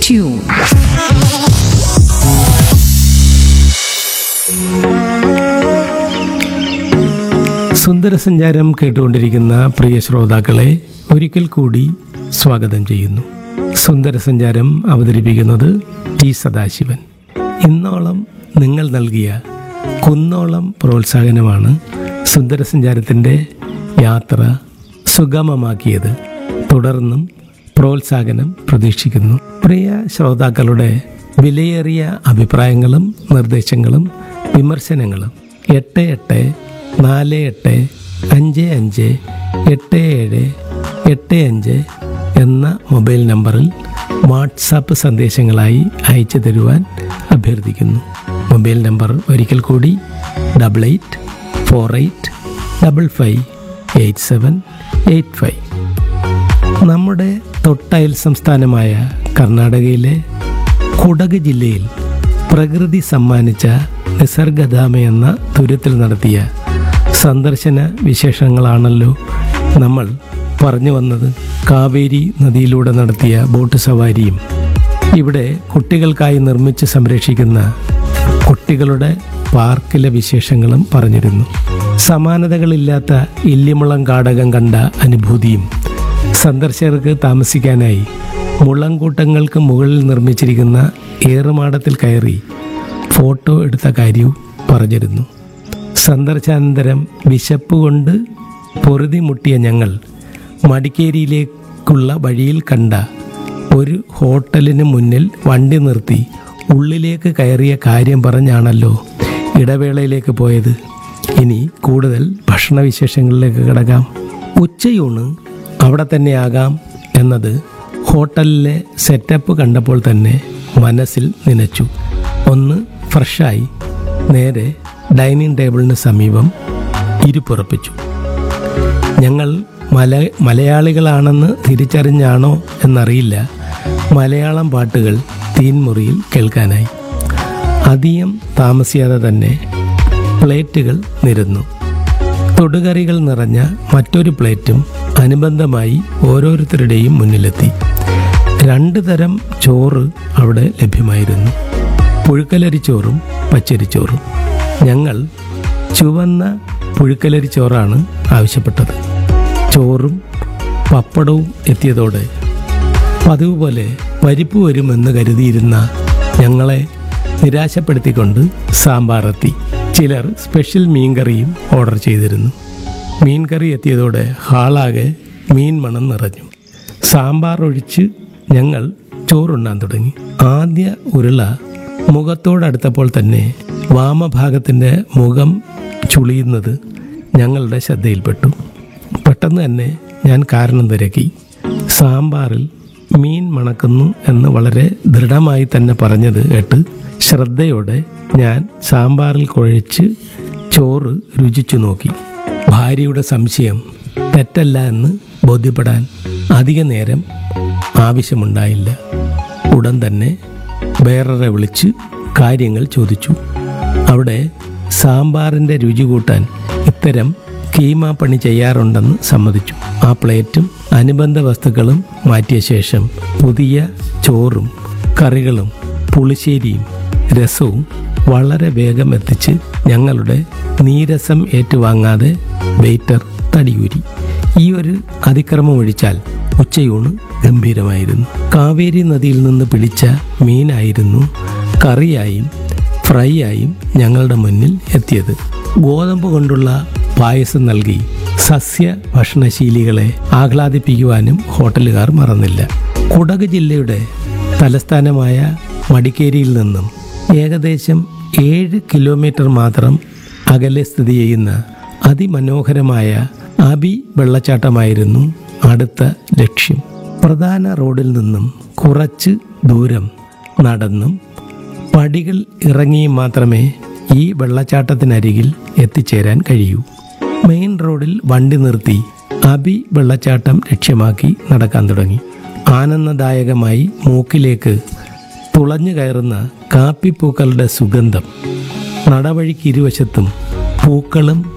tuned. സുന്ദരസഞ്ചാരം കേട്ടുകൊണ്ടിരിക്കുന്ന പ്രിയ ശ്രോതാക്കളെ ഒരിക്കൽ കൂടി സ്വാഗതം ചെയ്യുന്നു സുന്ദരസഞ്ചാരം അവതരിപ്പിക്കുന്നത് ടി സദാശിവൻ ഇന്നോളം നിങ്ങൾ നൽകിയ കുന്നോളം പ്രോത്സാഹനമാണ് സുന്ദരസഞ്ചാരത്തിൻ്റെ യാത്ര സുഗമമാക്കിയത് തുടർന്നും പ്രോത്സാഹനം പ്രതീക്ഷിക്കുന്നു പ്രിയ ശ്രോതാക്കളുടെ വിലയേറിയ അഭിപ്രായങ്ങളും നിർദ്ദേശങ്ങളും വിമർശനങ്ങളും എട്ട് എട്ട് നാല് എട്ട് അഞ്ച് അഞ്ച് എട്ട് ഏഴ് എട്ട് അഞ്ച് എന്ന മൊബൈൽ നമ്പറിൽ വാട്സാപ്പ് സന്ദേശങ്ങളായി അയച്ചു തരുവാൻ അഭ്യർത്ഥിക്കുന്നു മൊബൈൽ നമ്പർ ഒരിക്കൽ കൂടി double eight four eight double five eight seven eight five നമ്മുടെ തൊട്ടയൽ സംസ്ഥാനമായ കർണാടകയിലെ കുടക് ജില്ലയിൽ പ്രകൃതി സമ്മാനിച്ച നിസർഗധാമ എന്ന തുരത്തിൽ നടത്തിയ സന്ദർശന വിശേഷങ്ങളാണല്ലോ നമ്മൾ പറഞ്ഞു വന്നത് കാവേരി നദിയിലൂടെ നടത്തിയ ബോട്ട് സവാരിയും ഇവിടെ കുട്ടികൾക്കായി നിർമ്മിച്ച് സംരക്ഷിക്കുന്ന കുട്ടികളുടെ പാർക്കിലെ വിശേഷങ്ങളും പറഞ്ഞിരുന്നു സമാനതകളില്ലാത്ത ഇല്ലിമുളം കാടകം കണ്ട അനുഭൂതിയും സന്ദർശകർക്ക് താമസിക്കാനായി മുളങ്കൂട്ടങ്ങൾക്ക് മുകളിൽ നിർമ്മിച്ചിരിക്കുന്ന ഏറുമാടത്തിൽ കയറി ഫോട്ടോ എടുത്ത കാര്യവും പറഞ്ഞിരുന്നു സന്ദർശാനന്തരം വിശപ്പ് കൊണ്ട് പൊറുതി മുട്ടിയ ഞങ്ങൾ മടിക്കേരിയിലേക്കുള്ള വഴിയിൽ കണ്ട ഒരു ഹോട്ടലിന് മുന്നിൽ വണ്ടി നിർത്തി ഉള്ളിലേക്ക് കയറിയ കാര്യം പറഞ്ഞാണല്ലോ ഇടവേളയിലേക്ക് പോയത് ഇനി കൂടുതൽ ഭക്ഷണവിശേഷങ്ങളിലേക്ക് കിടക്കാം ഉച്ചയൂണ് അവിടെ തന്നെയാകാം എന്നത് ഹോട്ടലിലെ സെറ്റപ്പ് കണ്ടപ്പോൾ തന്നെ മനസ്സിൽ നനച്ചു ഒന്ന് ഫ്രഷായി നേരെ ഡൈനിങ് ടേബിളിന് സമീപം ഇരുപ്പുറപ്പിച്ചു ഞങ്ങൾ മല മലയാളികളാണെന്ന് തിരിച്ചറിഞ്ഞാണോ എന്നറിയില്ല മലയാളം പാട്ടുകൾ തീൻമുറിയിൽ കേൾക്കാനായി അധികം താമസിയാതെ തന്നെ പ്ലേറ്റുകൾ നിരന്നു തൊടുകറികൾ നിറഞ്ഞ മറ്റൊരു പ്ലേറ്റും അനുബന്ധമായി ഓരോരുത്തരുടെയും മുന്നിലെത്തി രണ്ട് തരം ചോറ് അവിടെ ലഭ്യമായിരുന്നു പുഴുക്കലരിച്ചോറും പച്ചരിച്ചോറും ഞങ്ങൾ ചുവന്ന പുഴുക്കലരിച്ചോറാണ് ആവശ്യപ്പെട്ടത് ചോറും പപ്പടവും എത്തിയതോടെ പതിവ് പോലെ പരിപ്പ് വരുമെന്ന് കരുതിയിരുന്ന ഞങ്ങളെ നിരാശപ്പെടുത്തിക്കൊണ്ട് സാമ്പാർ എത്തി ചിലർ സ്പെഷ്യൽ മീൻകറിയും ഓർഡർ ചെയ്തിരുന്നു മീൻകറി എത്തിയതോടെ ഹാളാകെ മീൻ മണം നിറഞ്ഞു സാമ്പാർ ഒഴിച്ച് ഞങ്ങൾ ചോറുണ്ണാൻ തുടങ്ങി ആദ്യ ഉരുള മുഖത്തോടടുത്തപ്പോൾ തന്നെ വാമഭാഗത്തിൻ്റെ മുഖം ചുളിയുന്നത് ഞങ്ങളുടെ ശ്രദ്ധയിൽപ്പെട്ടു പെട്ടെന്ന് തന്നെ ഞാൻ കാരണം തിരക്കി സാമ്പാറിൽ മീൻ മണക്കുന്നു എന്ന് വളരെ ദൃഢമായി തന്നെ പറഞ്ഞത് കേട്ട് ശ്രദ്ധയോടെ ഞാൻ സാമ്പാറിൽ കുഴച്ച് ചോറ് രുചിച്ചു നോക്കി ഭാര്യയുടെ സംശയം തെറ്റല്ല എന്ന് ബോധ്യപ്പെടാൻ അധിക നേരം ആവശ്യമുണ്ടായില്ല ഉടൻ തന്നെ വേറൊരെ വിളിച്ച് കാര്യങ്ങൾ ചോദിച്ചു അവിടെ സാമ്പാറിൻ്റെ രുചി കൂട്ടാൻ ഇത്തരം കീമാ പണി ചെയ്യാറുണ്ടെന്ന് സമ്മതിച്ചു ആ പ്ലേറ്റും അനുബന്ധ വസ്തുക്കളും മാറ്റിയ ശേഷം പുതിയ ചോറും കറികളും പുളിശ്ശേരിയും രസവും വളരെ വേഗം എത്തിച്ച് ഞങ്ങളുടെ നീരസം ഏറ്റുവാങ്ങാതെ വെയിറ്റർ തടിയൂരി ഈ ഒരു അതിക്രമം ഒഴിച്ചാൽ ഉച്ചയൂണ് ഗംഭീരമായിരുന്നു കാവേരി നദിയിൽ നിന്ന് പിടിച്ച മീനായിരുന്നു കറിയായും ഫ്രൈ ആയും ഞങ്ങളുടെ മുന്നിൽ എത്തിയത് ഗോതമ്പ് കൊണ്ടുള്ള പായസം നൽകി സസ്യ ഭക്ഷണശീലികളെ ആഹ്ലാദിപ്പിക്കുവാനും ഹോട്ടലുകാർ മറന്നില്ല കുടക് ജില്ലയുടെ തലസ്ഥാനമായ മടിക്കേരിയിൽ നിന്നും ഏകദേശം ഏഴ് കിലോമീറ്റർ മാത്രം അകലെ സ്ഥിതി ചെയ്യുന്ന അതിമനോഹരമായ അബി വെള്ളച്ചാട്ടമായിരുന്നു അടുത്ത ലക്ഷ്യം പ്രധാന റോഡിൽ നിന്നും കുറച്ച് ദൂരം നടന്നും പടികൾ ഇറങ്ങിയും മാത്രമേ ഈ വെള്ളച്ചാട്ടത്തിനരികിൽ എത്തിച്ചേരാൻ കഴിയൂ മെയിൻ റോഡിൽ വണ്ടി നിർത്തി അബി വെള്ളച്ചാട്ടം ലക്ഷ്യമാക്കി നടക്കാൻ തുടങ്ങി ആനന്ദദായകമായി മൂക്കിലേക്ക് തുളഞ്ഞു കയറുന്ന കാപ്പിപ്പൂക്കളുടെ സുഗന്ധം നടവഴിക്ക് ഇരുവശത്തും പൂക്കളും